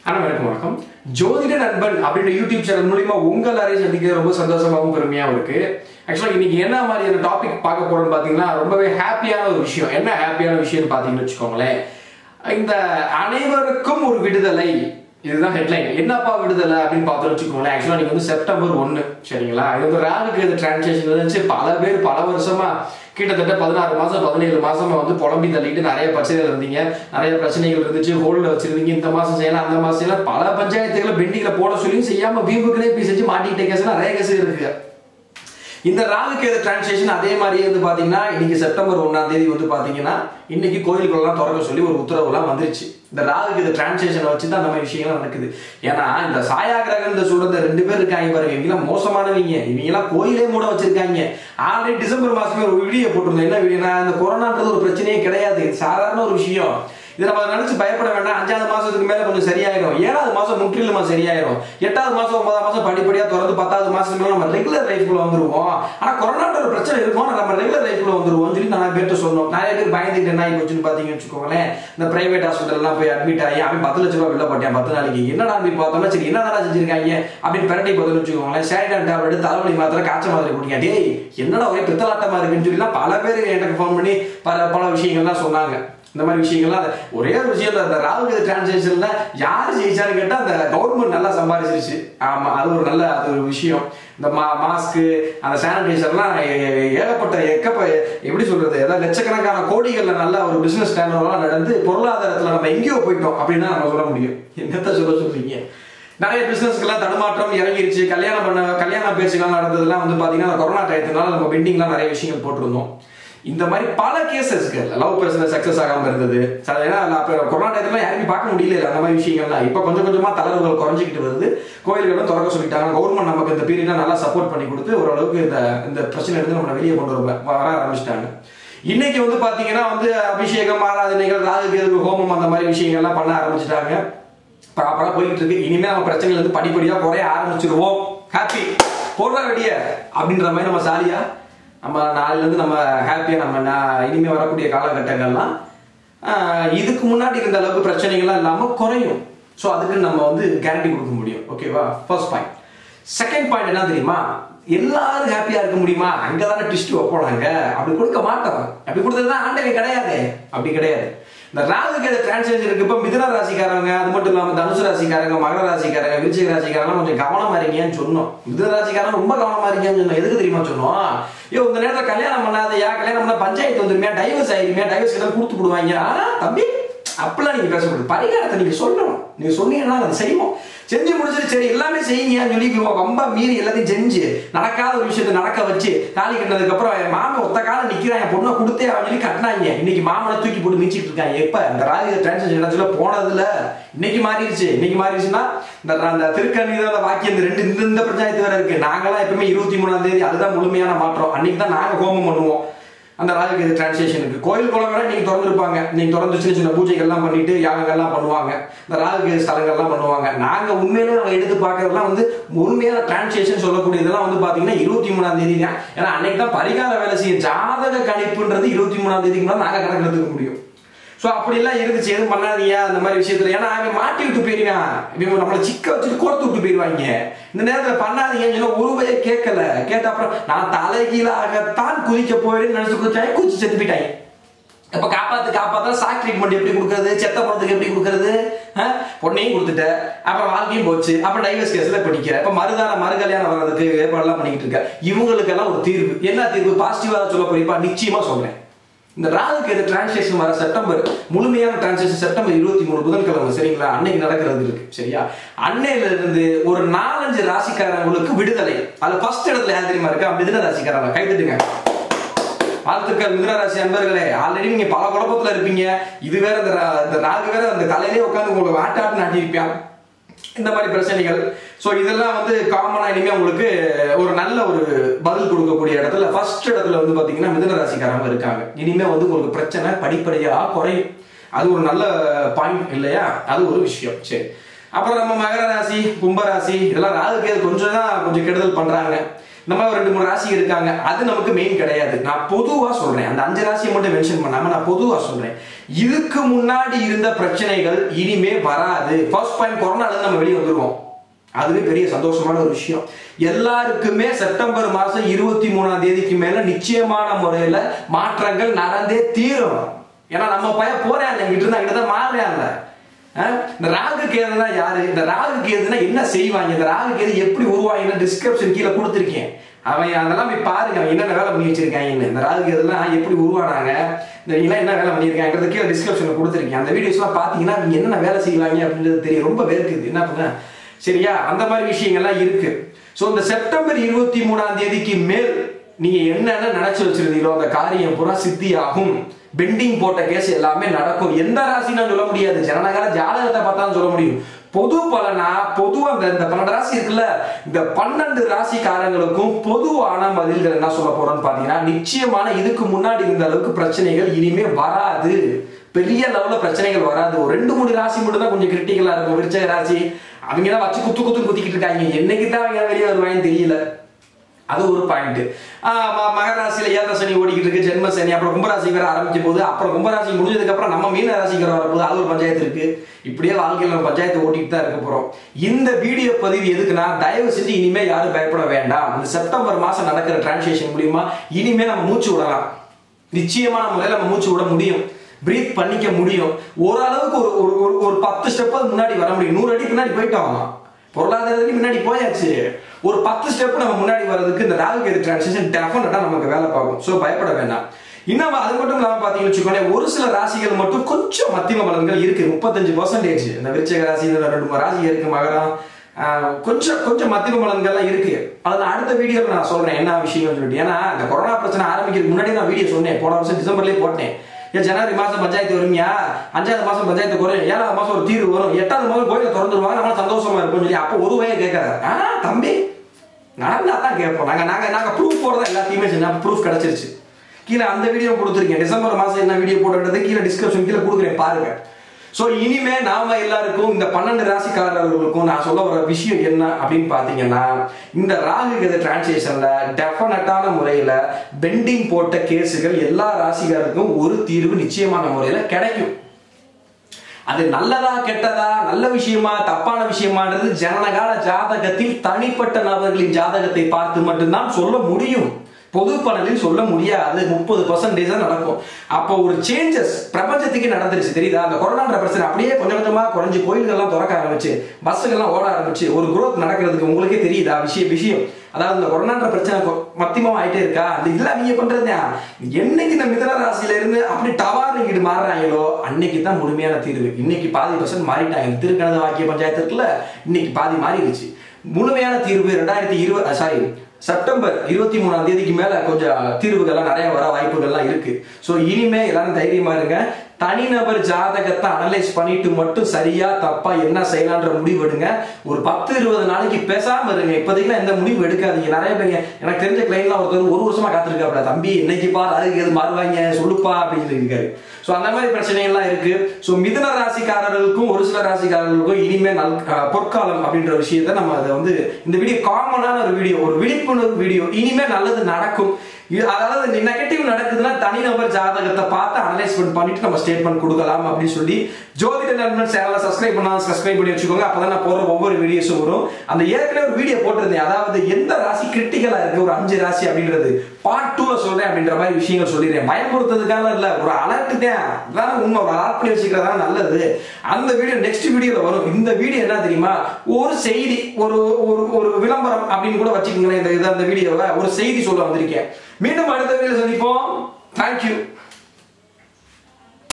அனைவருக்கும் வணக்கம் ஜோதிட நண்பன் அப்படின்ற யூடியூப் சேனல் மூலியமா உங்க எல்லாரையும் சந்திக்கிறது ரொம்ப சந்தோஷமாகவும் பெருமையாகவும் இருக்கு ஆக்சுவலா இன்னைக்கு என்ன மாதிரியான டாபிக் பார்க்க போறோம்னு பாத்தீங்கன்னா ரொம்பவே ஹாப்பியான ஒரு விஷயம் என்ன ஹாப்பியான விஷயம்னு பாத்தீங்கன்னு வச்சுக்கோங்களேன் இந்த அனைவருக்கும் ஒரு விடுதலை இதுதான் ஹெட்லைன் என்னப்பா விடுதலை அப்படின்னு பார்த்து வச்சுக்கோங்களேன் ஆக்சுவலா நீங்க வந்து செப்டம்பர் ஒன்னு சரிங்களா இது வந்து ராகுக்கு இது டிரான்ஸ்லேஷன் இருந்துச்சு பல பேர் பல வருஷமா கிட்டத்தட்ட பதினாறு மாசம் பதினேழு மாசமா வந்து புலம்பி தள்ளிட்டு நிறைய பிரச்சனைகள் இருந்தீங்க நிறைய பிரச்சனைகள் இருந்துச்சு ஹோல்ல வச்சிருந்தீங்க இந்த மாசம் செய்யலாம் அந்த மாசம் செய்யலாம் பல பஞ்சாயத்துகளை பெண்டிங்ல போட சொல்லியும் செய்யாம வீம்புக்குனே போய் செஞ்சு மாட்டிக்கிட்ட கேஸ் நிறைய கேஸ் இருக்கு இந்த ராகுகேது டிரான்ஸ்லேஷன் அதே மாதிரியே வந்து பாத்தீங்கன்னா இன்னைக்கு செப்டம்பர் ஒன்னாம் தேதி வந்து பாத்தீங்கன்னா இன்னைக்கு கோயில்களெல்லாம் திறக்க சொல்லி ஒரு உத்தரவுலாம் வந்துருச்சு இந்த ராகுகேது டிரான்ஸ்லேஷனை வச்சு தான் அந்த மாதிரி விஷயங்கள் நடக்குது ஏன்னா இந்த சாயா கிரகம் இந்த சொல்ற ரெண்டு பேர் இருக்காங்க பாருங்க இவங்கெல்லாம் மோசமானவங்க இவங்கெல்லாம் கோயிலே மூட வச்சிருக்காங்க ஆல்ரெடி டிசம்பர் மாசமே ஒரு வீடியோ போட்டிருந்தோம் என்ன வீடியோனா இந்த கொரோனான்றது ஒரு பிரச்சனையே கிடையாது இது சாதாரண ஒரு விஷயம் இதை நம்ம நினைச்சு பயப்பட வேண்டாம் அஞ்சாவது மாசத்துக்கு மேல கொஞ்சம் சரியாயிரும் ஏழாவது மாசம் முற்றிலுமா சரியாயிரும் எட்டாவது மாசம் ஒன்பதாம் மாசம் படிப்படியா திறந்து பத்தாவது மாசத்துக்கு மேல நம்ம ரெகுலர் லைஃப்ல வந்துருவோம் ஆனா கொரோனான்ற ஒரு பிரச்சனை இருக்கும் ஆனா நம்ம ரெகுலர் லைஃப்ல வந்துருவோம் சொல்லி நான் பேர்ட்ட சொன்னோம் நிறைய பேர் பயந்துட்டு என்ன ஆகி போச்சுன்னு பாத்தீங்கன்னு வச்சுக்கோங்களேன் இந்த பிரைவேட் ஹாஸ்பிட்டல் எல்லாம் போய் அட்மிட் ஆகி அவன் பத்து லட்ச ரூபாய் வெளில போட்டேன் பத்து நாளைக்கு என்னடா போய் பார்த்தோம்னா சரி என்னடா செஞ்சிருக்காங்க அப்படின்னு பிரட்டி பார்த்தோம்னு வச்சுக்கோங்களேன் சேரிடான் டேப்லெட் தலைவலி மாத்திரை காய்ச்சல் மாத்திரை குடிங்க டேய் என்னடா ஒரே பித்தலாட்டமா இருக்குன்னு சொல்லி பல பேர் எனக்கு ஃபோன் பண்ணி பல பல விஷயங்கள்லாம் சொன்னாங்க இந்த மாதிரி விஷயங்கள்லாம் அது ஒரே ஒரு விஷயம் தான் அந்த ராகுல் டிரான்ஸ்லேஷன்ல யார் ஜெயிச்சான்னு கேட்டா அந்த கவர்மெண்ட் நல்லா சம்பாதிச்சிருச்சு ஆமா அது ஒரு நல்ல அது ஒரு விஷயம் இந்த மா மாஸ்க்கு அந்த சானிடைசர்லாம் ஏகப்பட்ட எக்கப்ப எப்படி சொல்றது ஏதாவது லட்சக்கணக்கான கோடிகள்ல நல்ல ஒரு பிசினஸ் டேர்னோலாம் நடந்து பொருளாதாரத்துல நம்ம எங்கேயோ போயிட்டோம் அப்படின்னு நம்ம சொல்ல முடியும் என்னத்த சொல்ல சொல்றீங்க நிறைய பிசினஸ்க்கெல்லாம் தடுமாற்றம் இறங்கிருச்சு கல்யாணம் பண்ண கல்யாண பேச்சுக்கெல்லாம் நடந்ததெல்லாம் வந்து பாத்தீங்கன்னா கொரோனா டயத்தினால நம்ம பெண்டிங்லாம் நிறைய விஷயங்கள் போட்டிருந்தோம் இந்த மாதிரி பல கேசஸ்க்கு லவ் பிரச்சனை சக்சஸ் ஆகாம இருந்தது ஏன்னா அப்ப கொரோனா டயத்துல யாருமே பார்க்க முடியல அந்த மாதிரி விஷயங்கள்லாம் இப்ப கொஞ்சம் கொஞ்சமா தளர்வுகள் குறைஞ்சிக்கிட்டு வருது கோயில்களும் திறக்க சொல்லிட்டாங்க கவர்மெண்ட் நமக்கு இந்த பீரியட்ல நல்லா சப்போர்ட் பண்ணி கொடுத்து ஓரளவுக்கு இந்த இந்த பிரச்சனை எடுத்து நம்ம வெளியே கொண்டு வர வர ஆரம்பிச்சிட்டாங்க இன்னைக்கு வந்து பாத்தீங்கன்னா வந்து அபிஷேகம் ஆராதனைகள் ராகு கேது ஹோமம் அந்த மாதிரி விஷயங்கள்லாம் பண்ண ஆரம்பிச்சிட்டாங்க ப்ராப்பரா போயிட்டு இருக்கு இனிமே நம்ம பிரச்சனைகள் வந்து படிப்படியா குறைய ஆரம்பிச்சிருவோம் ஹாப்பி போடுறா வெடிய அப்படின்ற மாதிரி நம்ம சாலியா நம்ம நாளிலேருந்து நம்ம ஹாப்பியாக நம்ம நான் இனிமேல் வரக்கூடிய காலகட்டங்கள்லாம் இதுக்கு முன்னாடி இருந்த அளவுக்கு பிரச்சனைகள்லாம் இல்லாமல் குறையும் ஸோ அதுக்கு நம்ம வந்து கேரண்டி கொடுக்க முடியும் ஓகேவா ஃபர்ஸ்ட் பாயிண்ட் செகண்ட் பாயிண்ட் என்ன தெரியுமா எல்லாரும் ஹாப்பியா இருக்க முடியுமா அங்கதானே ட்விஸ்ட் வைப்போம் நாங்க அப்படி கொடுக்க மாட்டோம் அப்படி கொடுத்ததுதான் ஆண்டவன் கிடையாது அப்படி கிடையாது இந்த ராகுக்கு டிரான்ஸ்லேஷன் இருக்கு இப்போ மிதுன ராசிக்காரங்க அது மட்டும் இல்லாம தனுசு ராசிக்காரங்க மகர ராசிக்காரங்க விருச்சிக ராசிக்காரங்க கொஞ்சம் கவனமா இருக்கீங்கன்னு சொன்னோம் மிதுன ராசிக்காரங்க ரொம்ப கவனமா இருக்கீங்கன்னு சொன்னோம் எதுக்கு தெரியுமா சொன்னோம் ஐயோ இந்த நேரத்தில் கல்யாணம் பண்ணாத யா கல்யாணம் பண்ணா பஞ்சாயத்து வந்துருமே டைவர்ஸ் ஆயிருமே டைவர்ஸ் கிட்ட கொடுத்து விடுவாங்க ஆனா தம்பி அப்படிலாம் நீங்க பேசக்கூடாது பரிகாரத்தை நீங்க சொல்லணும் நீங்க சொன்னீங்கன்னா அதை செய்வோம் செஞ்சு முடிச்சுட்டு சரி எல்லாமே செய்யுங்கன்னு சொல்லி ரொம்ப மீறி எல்லாத்தையும் செஞ்சு நடக்காத ஒரு விஷயத்த நடக்க வச்சு தாலி கட்டினதுக்கு அப்புறம் மாமன் ஒத்த காலம் நிக்கிறாங்க பொண்ணை கொடுத்தே அவன் சொல்லி கட்டினாங்க இன்னைக்கு மாமனை தூக்கி போட்டு மிச்சிட்டு இருக்காங்க எப்ப இந்த ராஜ டிரான்ஸ்லேஷன் இடத்துல போனதுல இன்னைக்கு மாறிடுச்சு இன்னைக்கு மாறிடுச்சுன்னா இந்த அந்த திருக்கணி அந்த வாக்கியம் இந்த ரெண்டு இந்த இந்த பஞ்சாயத்து வேற இருக்கு நாங்களாம் எப்பவுமே இருபத்தி மூணாம் தேதி அதுதான் முழுமையான மாற்றம் அன்னைக்கு தான் நாங்க ஹோமம் பண்ணுவோம் அந்த ராஜகீத டிரான்ஸ்லேஷனுக்கு கோயில் குளங்களை நீங்க திறந்துருப்பாங்க நீங்க திறந்து சின்ன சின்ன பூஜைகள்லாம் பண்ணிட்டு யாகங்கள்லாம் பண்ணுவாங்க இந்த ராஜகீத ஸ்தலங்கள்லாம் பண்ணுவாங்க நாங்க உண்மையிலே நாங்க எடுத்து பார்க்கறதுலாம் வந்து உண்மையான டிரான்ஸ்லேஷன் சொல்லக்கூடியதெல்லாம் வந்து பாத்தீங்கன்னா இருபத்தி மூணாம் தேதி தான் ஏன்னா அன்னைக்கு தான் பரிகார வேலை செய்ய ஜாதக கணிப்புன்றது இருபத்தி மூணாம் தேதிக்கு மேலே நாங்க கணக்கு எடுத்துக்க முடியும் ஸோ அப்படிலாம் இருந்துச்சு எதுவும் பண்ணாதீங்க அந்த மாதிரி விஷயத்துல ஏன்னா அவன் மாட்டி விட்டு போயிருவான் இவங்க நம்மளை சிக்க வச்சுட்டு கோர்த்து விட்டு போயிருவாங்க இந்த நேரத்தில் பண்ணாதீங்கன்னு சொன்னா ஒரு வய கேட்கல கேட்ட அப்புறம் நான் தலைகீழாகத்தான் குதிக்க போயிடுன்னு நினைச்சு குதிச்சாங்க குதிச்சு செத்து போயிட்டாங்க இப்ப காப்பாத்து காப்பாத்தா சாக் ட்ரீட்மெண்ட் எப்படி கொடுக்கறது செத்த பணத்துக்கு எப்படி கொடுக்கறது பொண்ணையும் கொடுத்துட்ட அப்புறம் வாழ்க்கையும் போச்சு அப்புறம் டைவர்ஸ் கேஸ்ல படிக்கிற இப்ப மறுதான மறு கல்யாணம் வர்றதுக்கு ஏற்பாடுலாம் பண்ணிக்கிட்டு இருக்க இவங்களுக்கெல்லாம் ஒரு தீர்வு என்ன தீர்வு பாசிட்டிவா சொல்ல போறீப்பா நிச்சயமா சொல்றேன் இந்த ராகுக்கு எது டிரான்ஸ்லேஷன் வர செப்டம்பர் முழுமையான டிரான்ஸ்லேஷன் செப்டம்பர் இருபத்தி மூணு புதன்கிழமை சரிங்களா அன்னைக்கு நடக்கிறது இருக்கு சரியா அன்னையில இருந்து ஒரு நாலஞ்சு ராசிக்காரங்களுக்கு விடுதலை அதுல ஃபர்ஸ்ட் இடத்துல யார் தெரியுமா இருக்கா மிதுன ராசிக்காரங்க கைத்தட்டுங்க வாழ்த்துக்கள் மிதுனராசி அன்பர்களே ஆல்ரெடி நீங்க பல குழப்பத்துல இருப்பீங்க இது வேற இந்த இந்த ராகு வேற அந்த தலையிலே உட்காந்து உங்களுக்கு வாட்டாட்டு நாட்டியிருப்பான் இந்த மாதிரி பிரச்சனைகள் ஸோ இதெல்லாம் வந்து காமனா இனிமே உங்களுக்கு ஒரு நல்ல ஒரு பதில் கொடுக்கக்கூடிய இடத்துல ஃபர்ஸ்ட் இடத்துல வந்து பாத்தீங்கன்னா மிதுன ராசிக்காரங்க இருக்காங்க இனிமே வந்து உங்களுக்கு பிரச்சனை படிப்படியா குறையும் அது ஒரு நல்ல பாயிண்ட் இல்லையா அது ஒரு விஷயம் சரி அப்புறம் நம்ம மகர ராசி கும்ப ராசி இதெல்லாம் ராகுக்கு கொஞ்சம் தான் கொஞ்சம் கெடுதல் பண்றாங்க இந்த மாதிரி ஒரு ரெண்டு மூணு ராசி இருக்காங்க அது நமக்கு மெயின் கிடையாது நான் பொதுவா சொல்றேன் அந்த அஞ்சு ராசியை மட்டும் மென்ஷன் பண்ணாம நான் பொதுவா சொல்றேன் இதுக்கு முன்னாடி இருந்த பிரச்சனைகள் இனிமே வராது ஃபர்ஸ்ட் பாயிண்ட் கொரோனால இருந்து நம்ம வெளியே வந்துருவோம் அதுவே பெரிய சந்தோஷமான ஒரு விஷயம் எல்லாருக்குமே செப்டம்பர் மாசம் இருபத்தி மூணாம் தேதிக்கு மேல நிச்சயமான முறையில மாற்றங்கள் நடந்தே தீரும் ஏன்னா நம்ம பையன் போறேன் இங்கிட்டு இருந்தா அங்கிட்ட தான் மாறுறான்ல அஹ் இந்த ராகு கேதுனா யாரு இந்த ராகு கேதுனா என்ன செய்வாங்க இந்த ராகு கேது எப்படி உருவாங்க டிஸ்கிரிப்ஷன் கீழே கொடுத்துருக்கேன் அவன் அதெல்லாம் போய் பாருங்க அவன் என்னென்ன வேலை பண்ணி வச்சிருக்காங்கன்னு இந்த ராகு கேதுலாம் எப்படி உருவானாங்க இந்த இவங்களாம் என்ன வேலை பண்ணியிருக்காங்கிறது கீழே டிஸ்கிரிப்ஷன்ல கொடுத்துருக்கேன் அந்த வீடியோஸ்லாம் பார்த்தீங்கன்னா அவங்க என்னென்ன வேலை செய்வாங்க அப்படின்றது தெரியும் ரொம்ப பேருக்குது என்ன பண்ண சரியா அந்த மாதிரி விஷயங்கள்லாம் இருக்கு ஸோ இந்த செப்டம்பர் இருபத்தி மூணாம் தேதிக்கு மேல் நீங்க என்னென்ன நினைச்சு வச்சிருந்தீங்களோ அந்த காரியம் பூரா சித்தி ஆகும் பெண்டிங் போட்ட கேஸ் எல்லாமே நடக்கும் எந்த ராசின்னு சொல்ல முடியாது ஜனநகர ஜாதகத்தை பார்த்தா சொல்ல முடியும் பொது பலனா பொதுவா இந்த இந்த பன்னெண்டு ராசி இருக்குல்ல இந்த பன்னெண்டு ராசிக்காரங்களுக்கும் பொதுவான பதில்கள் என்ன சொல்ல போறோம்னு பாத்தீங்கன்னா நிச்சயமான இதுக்கு முன்னாடி இருந்த அளவுக்கு பிரச்சனைகள் இனிமே வராது பெரிய லெவல்ல பிரச்சனைகள் வராது ஒரு ரெண்டு மூணு ராசி மட்டும் தான் கொஞ்சம் கிரிட்டிக்கலா இருக்கும் விருச்சக ராசி அவங்க தான் வச்சு குத்து குத்து குத்திக்கிட்டு இருக்காங்க என்னைக்கு தான் அவங்க வெளியே வருவாங்கன்னு தெரியல அது ஒரு பாயிண்ட் மகராசியில ஏழரை சனி ஓடிக்கிட்டு இருக்கு ஜென்ம சனி அப்புறம் கும்பராசி வேற ஆரம்பிக்க போகுது அப்புறம் கும்பராசி முடிஞ்சதுக்கு அப்புறம் நம்ம மீன ராசிக்கு வரப்போகுது அது ஒரு பஞ்சாயத்து இருக்கு இப்படியே வாழ்க்கையில் நம்ம பஞ்சாயத்து ஓட்டிட்டு தான் இருக்க போறோம் இந்த வீடியோ பதிவு எதுக்குன்னா தயவு செஞ்சு இனிமே யாரும் பயப்பட வேண்டாம் இந்த செப்டம்பர் மாசம் நடக்கிற டிரான்ஸ்லேஷன் மூலியமா இனிமே நம்ம மூச்சு விடலாம் நிச்சயமான முறையில் நம்ம மூச்சு விட முடியும் பிரீத் பண்ணிக்க முடியும் ஓரளவுக்கு ஒரு ஒரு ஒரு ஒரு பத்து ஸ்டெப் முன்னாடி வர முடியும் நூறு அடி பின்னாடி போயிட்டோம் பொருளாதாரத்துக்கு முன்னாடி போயாச்சு ஒரு பத்து ஸ்டெப் நம்ம முன்னாடி வர்றதுக்கு இந்த ராகு கேது டிரான்சிஷன் டெஃபினட்டா நமக்கு வேலை பார்க்கும் ஸோ பயப்பட வேண்டாம் இன்னும் அது மட்டும் இல்லாம பாத்தீங்கன்னு வச்சுக்கோங்களேன் ஒரு சில ராசிகள் மட்டும் கொஞ்சம் மத்தியம பலன்கள் இருக்கு முப்பத்தஞ்சு பர்சன்டேஜ் இந்த விருச்சக ராசி இந்த ரெண்டு மூணு ராசி இருக்கு மகரம் ஆஹ் கொஞ்சம் கொஞ்சம் மத்தியம பலன்கள்லாம் இருக்கு அதை நான் அடுத்த வீடியோவில் நான் சொல்றேன் என்ன விஷயம் சொல்லிட்டு ஏன்னா இந்த கொரோனா பிரச்சனை ஆரம்பிக்கிறதுக்கு முன்னாடி நான் வீடியோ சொன்னேன் போன வருஷம் டிசம்பர்லேயே போட்டேன் ஏன் ஜனவரி மாசம் பஞ்சாயத்து வருமியா அஞ்சாவது மாசம் பஞ்சாயத்து குறையும் ஏழாவது மாசம் ஒரு தீர்வு வரும் எட்டாவது மாதம் கோயில திறந்துருவாங்க நம்மளால சந்தோஷமா இருக்கும் சொல்லி அப்போ ஒரு வகையை கேட்கறாரு ஆ தம்பி நடந்தா தான் கேட்போம் நாங்க நாங்க நாங்க ப்ரூஃப் போடுறதா எல்லாத்தையுமே செஞ்சோம் ப்ரூஃப் கிடைச்சிருச்சு கீழே அந்த வீடியோ கொடுத்துருக்கேன் டிசம்பர் மாசம் என்ன வீடியோ போடுறது கீழே டிஸ்கிரிப்ஷன் கீழே கொடுக்குறேன் பாருங்க ஸோ இனிமே நாம எல்லாருக்கும் இந்த பன்னெண்டு ராசிக்காரர்களுக்கும் நான் சொல்ல வர விஷயம் என்ன அப்படின்னு பாத்தீங்கன்னா இந்த ராகு கதை டிரான்ஸ்லேஷன்ல டெஃபினட்டான முறையில பெண்டிங் போட்ட கேஸுகள் எல்லா ராசிக்காரருக்கும் ஒரு தீர்வு நிச்சயமான முறையில கிடைக்கும் அது நல்லதா கெட்டதா நல்ல விஷயமா தப்பான விஷயமான்றது ஜனனகால ஜாதகத்தில் தனிப்பட்ட நபர்களின் ஜாதகத்தை பார்த்து மட்டும்தான் சொல்ல முடியும் பொது பலனில் சொல்ல முடியாது முப்பது பர்சன்டேஜ் தான் நடக்கும் அப்போ ஒரு சேஞ்சஸ் பிரபஞ்சத்துக்கு நடந்துருச்சு தெரியுதா அந்த கொரோனான்ற பிரச்சனை அப்படியே கொஞ்சம் கொஞ்சமா குறைஞ்சு கோயில்கள்லாம் திறக்க ஆரம்பிச்சு பஸ்ஸுகள்லாம் ஓட ஆரம்பிச்சு ஒரு growth நடக்கிறதுக்கு உங்களுக்கே தெரியுதா விஷயம் விஷயம் அதாவது இந்த கொரோனான்ற பிரச்சனை கொ- மத்தியமா ஆயிட்டே இருக்கா அது இல்ல நீங்க பண்றது என்னைக்கு இந்த மிதன ராசியில இருந்து அப்படி டவார் இங்கிட்டு மாறுறாங்களோ அன்னைக்கு தான் முழுமையான தீர்வு இன்னைக்கு பாதி பர்சன்ட் மாறிட்டாங்க இந்த திருக்கணத வாக்கிய பஞ்சாயத்து இருக்குல்ல இன்னைக்கு பாதி மாறிடுச்சு முழுமையான தீர்வு ரெண்டாயிரத்தி இருபது சாரி செப்டம்பர் இருபத்தி மூணாம் தேதிக்கு மேல கொஞ்சம் தீர்வுகள்லாம் நிறைய வர வாய்ப்புகள்லாம் இருக்கு ஸோ இனிமே எல்லாரும் தைரியமா இருங்க தனிநபர் ஜாதகத்தை அனலைஸ் பண்ணிட்டு மட்டும் சரியா தப்பா என்ன செய்யலான்ற முடிவு எடுங்க ஒரு பத்து இருபது நாளைக்கு பேசாம இருங்க இப்போதைக்கு எந்த முடிவு எடுக்காதீங்க நிறைய பேர் எனக்கு தெரிஞ்ச கிளைண்ட்லாம் ஒருத்தர் ஒரு வருஷமா காத்திருக்காப்ல தம்பி என்னைக்கு பா அதுக்கு எது மாறுவாங்க சொல்லுப்பா அப்படின்னு இருக்காரு ஸோ அந்த மாதிரி பிரச்சனைகள்லாம் இருக்கு ஸோ மிதுன ராசிக்காரர்களுக்கும் ஒரு சில ராசிக்காரர்களுக்கும் இனிமே நல் அஹ் பொற்காலம் அப்படின்ற விஷயத்த நம்ம அதை வந்து இந்த வீடியோ காமனான ஒரு வீடியோ ஒரு விழிப்புணர்வு வீடியோ இனிமே நல்லது நடக்கும் இது- அதாவது நெகட்டிவ் நடக்குதுன்னா தனிநபர் ஜாதகத்தை பார்த்து அனலைஸ்மெண்ட் பண்ணிட்டு நம்ம ஸ்டேட்மெண்ட் கொடுக்கலாம் அப்படின்னு சொல்லி ஜோதிட நண்பன் சேனலை சப்ஸ்கிரைப் பண்ணாலும் சப்ஸ்கிரைப் பண்ணி வச்சுக்கோங்க அப்பதான் நான் போற ஒவ்வொரு வீடியோஸும் வரும் அந்த ஏற்கனவே ஒரு வீடியோ போட்டிருந்தேன் அதாவது எந்த ராசி கிரிட்டிக்கலா இருக்கு ஒரு அஞ்சு ராசி அப்படின்றது பார்ட் டூல சொல்றேன் அப்படின்ற மாதிரி விஷயங்கள் சொல்லிடுறேன் பயமுறுத்ததுக்காக இல்ல ஒரு அலர்ட் தான் அதான் உண்மை ஒரு அலர்ட் பண்ணி வச்சுக்கிறதா நல்லது அந்த வீடியோ நெக்ஸ்ட் வீடியோல வரும் இந்த வீடியோ என்ன தெரியுமா ஒரு செய்தி ஒரு ஒரு ஒரு விளம்பரம் அப்படின்னு கூட வச்சுக்கோங்களேன் இந்த இது அந்த வீடியோல ஒரு செய்தி சொல்ல வந்திருக்கேன் மீண்டும் அடுத்த வீடியோ சந்திப்போம் தேங்க்யூ